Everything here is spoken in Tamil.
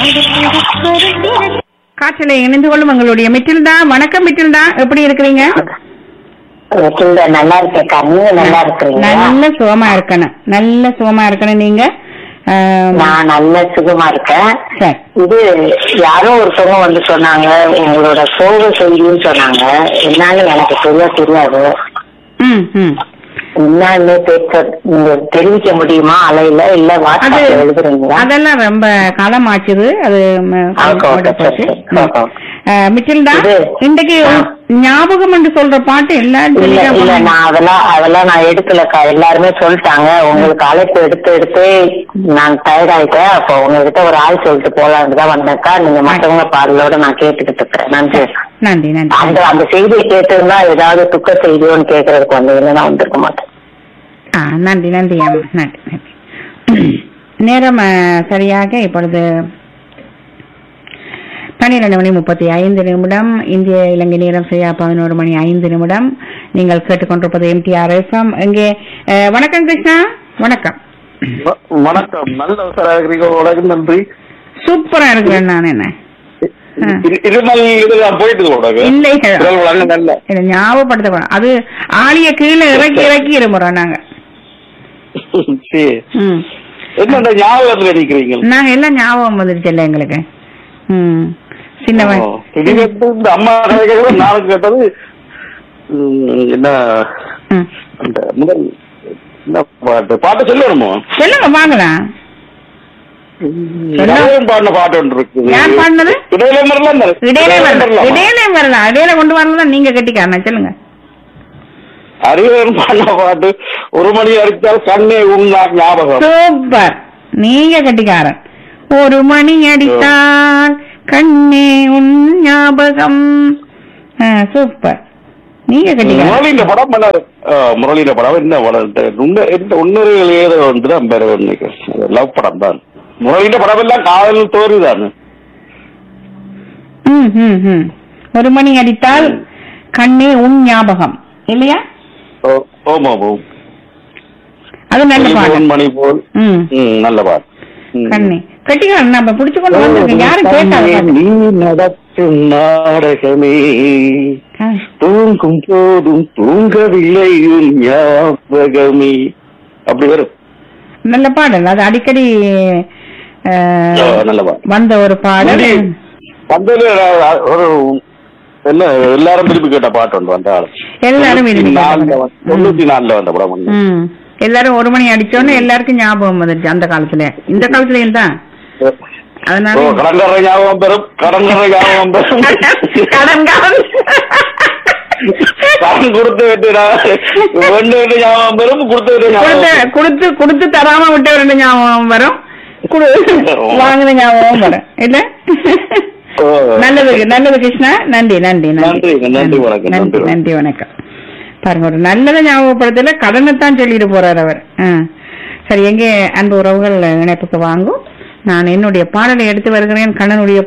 காற்றலை இணைந்து கொள்ளும் உங்களுடைய மிட்டில்டா வணக்கம் மிட்டில்டா எப்படி இருக்கிறீங்க வெற்றில நல்லா இருக்கேக்கா நீங்க நல்லா இருக்கிறீங்களா நல்ல சுகமா இருக்கணும் நல்ல சுகமா இருக்கணும் நீங்க ஆம், நான் நல்ல சுகமா இருக்கேன் சரி இது யாரோ ஒருத்தவங்க வந்து சொன்னாங்க உங்களோட சோக செய்தின்னு சொன்னாங்க என்னன்னு எனக்கு சரியா தெரியாது ம் ம் என்னன்னு பேச நீங்க தெரிவிக்க முடியுமா அலையில இல்ல அது வாட்ஸ்அப்ல எழுதுறீங்களா அதெல்லாம் ரொம்ப காலம் ஆச்சுது அது ம- ஓகே, ஓகே, போச்சு. சரி, ம். ஓகே. அஹ், மிட்டில்டா இது, இன்றைக்கு ஆ. ஞாபகம் என்று சொல்ற பாட்டு எல்லாரும் இல்ல சொல்லிட்டா இல்ல போறாங்க. நான் அதெல்லாம் அதெல்லாம் நான் எடுக்கலக்கா எல்லாருமே சொல்லிட்டாங்க உங்களுக்கு அழைப்பு எடுத்து எடுத்து நான் டயர்ட் ஆயிட்டேன் அப்போ உங்ககிட்ட ஒரு ஆள் சொல்லிட்டு போலான்னு தான் வந்தேக்கா நீங்க மத்தவங்க பாடலோட நான் கேட்டுக்கிட்டு இருக்கிறேன் நன்றி நன்றி நன்றி அந்த அந்த செய்தியை கேட்டிருந்தா ஏதாவது துக்க செய்தியோன்னு கேக்குறதுக்கு வந்து இல்லைன்னா வந்திருக்க மாட்டேன் ஆ நன்றி நன்றி அம்மா நன்றி நன்றி நேரம் அஹ், சரியாக இப்பொழுது பன்னிரண்டு மணி முப்பத்தி ஐந்து நிமிடம் இந்திய இலங்கை நேரம் சரியா பதினோரு மணி ஐந்து நிமிடம் நீங்கள் கேட்டுக்கொண்டிருப்பது எம்டிஆர் எஃப்எம் இங்கே அஹ், வணக்கம் கிருஷ்ணா வணக்கம் வ- வணக்கம் நல்ல அவசரம் இருக்கிறீங்க உலகம் நன்றி சூப்பரா இருக்கிறேன் நான் என்ன ஆ. இரு- இருமல் இது நான் போயிட்டு உலகம் இல்லை வழங்க நல்ல இதை ஞாபகப்படுத்த அது ஆளிய கீழே இறக்கி இறக்கி இருமுறோம் நாங்க சரி. ம் என்ன இந்த ஞாபகத்துல நிக்கிறீங்க நாங்க எல்லாம் ஞாபகம் வந்துருச்சுல்ல எங்களுக்கு ம் சின்னவன் ஓ, இது வந்து இந்த அம்மா கதைகள் நானும் கேட்டது ம், என்ன ம். அந்த முதல் என்ன பாட்டு பாட்டு சொல்லணுமோ சொல்லுங்க வாங்கலாம் சொல்ல- நிறைய பாடின பாட்டு ஒன்று இருக்குது யார் பாடினது? இடையில வரலாம் தானே? இடையிலே வரலாம் வரலாமா? இடையிலே வரலாம் இடையில கொண்டு வரலாம் நீங்க கட்டிக்காரன சொல்லுங்க அறிவன் பாடின பாட்டு ஒரு மணி அடித்தால் கண்ணே உண்ணா ஞாபகம் சூப்பர் நீங்க கட்டிக்காரன் ஒரு மணி அடித்தால் கண்ணே உன் ஞாபகம் ஆ, சூப்பர் நீங்க கட்டிக்காரன் முரளியின் படம் பண்ணாரு முரளியின் படம் என்ன படம் இந்த உன்ன- இந்த உன்னர்கள் ஏதோ ஒன்று தான் பேர நினைக்கிறேன் லவ் படம் தான் முரளியின் படம் எல்லாம் காதல் தோறி தான் ம், ம், ம். ஒரு மணி அடித்தால் கண்ணே உன் ஞாபகம் இல்லையா ஓம் ஓம் ஓம் அது நல்ல மணி பாடம் போல் மணி போல் ம் ம், நல்ல பாட்டு ம். கண்ணே கட்டிக்காரன் நம்ம புடிச்சு கொண்டு வந்திருக்கோம் யாரும் கேட்காத பாட்டு. நீ நடத்தும் நாடகமே ஆ. தூங்கும் போதும் தூங்கவில்லை உன் ஞாபகமே அப்படி வரும் நல்ல பாடல் அது அடிக்கடி ஆ, ஆ, நல்ல பாட்டு வந்த ஒரு பாடல் முந்தி வந்தது அஹ், ஒரு என்ன எல்லாரும் திருப்பி கேட்ட பாட்டு ஒன்று வந்த ஆளு எல்லாரும் விரும்பி தொண்ணூத்தி நாலுல கேட்ட வந்த- தொண்ணூத்தி நாலுல வந்த படம் ஒண்ணு. ம் எல்லாரும் ஒரு மணி அடிச்சோன்னு எல்லாருக்கும் ஞாபகம் வந்துருச்சு அந்த காலத்துல இந்த காலத்துலயும் தான் ஓ அதனால கடற்கரை ஞாபகம் பெறும் கடற்கரை ஞாபகம் பெறும் கடன் காலம் கடன் கொடுத்து விட்டு வெண்டு விட்டு ஞாபகம் பெறும் கொடுத்து விட்டு ஞாபகம் கொடுத்து பெறும். கொடுத்து கொடுத்து தராம விட்ட ரெண்டு ஞாபகம் வரும் குடு வாங்கின ஞாபகம் வரும் இல்ல ஓ. நல்லது நல்லது கிருஷ்ணா நன்றி நன்றி நன்றி, நன்றி, வணக்கம், நன்றி நன்றி. நன்றி வணக்கம் பாருங்க ஒரு நல்லதை ஞாபகப்படுத்தல கடனை தான் சொல்லிட்டு போறார் அவர் ஆ. சரி எங்கே அன்பு உறவுகள் இணைப்புக்கு வாங்கும் நான் என்னுடைய பாடலை எடுத்து வருகிறேன் கண்ணனுடைய